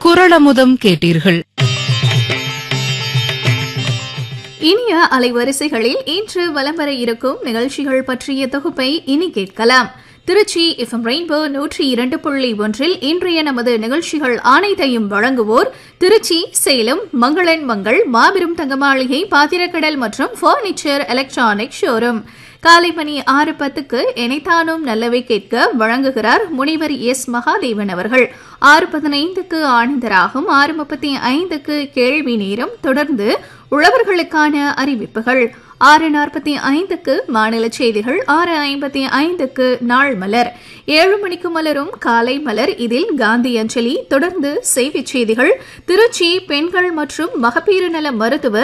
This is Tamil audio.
குரளமுதம் கேட்டீர்கள் இனிய அலைவரிசைகளில் இன்று வலம் வர இருக்கும் நிகழ்ச்சிகள் பற்றிய தொகுப்பை இனி கேட்கலாம் திருச்சி எஃப்எம் ரெயின்போ நூற்றி இரண்டு புள்ளி ஒன்றில் இன்றைய நமது நிகழ்ச்சிகள் அனைத்தையும் வழங்குவோர் திருச்சி சேலம் மங்களன் மங்கள் மாபெரும் தங்கமாளிகை பாத்திரக்கடல் மற்றும் பர்னிச்சர் எலக்ட்ரானிக் ஷோரூம் காலை மணி ஆறு பத்துக்கு இணைத்தானும் நல்லவை கேட்க வழங்குகிறார் முனைவர் எஸ் மகாதேவன் அவர்கள் ஆறு பதினைந்துக்கு ஆனந்தராகும் ஆறு முப்பத்தி ஐந்துக்கு கேள்வி நேரம் தொடர்ந்து உழவர்களுக்கான அறிவிப்புகள் ஆறு நாற்பத்தி ஐந்துக்கு மாநில செய்திகள் ஆறு ஐம்பத்தி ஐந்துக்கு நாள் மலர் ஏழு மணிக்கு மலரும் காலை மலர் இதில் காந்தி அஞ்சலி தொடர்ந்து செய்திச் செய்திகள் திருச்சி பெண்கள் மற்றும் மகப்பேறு நல மருத்துவர்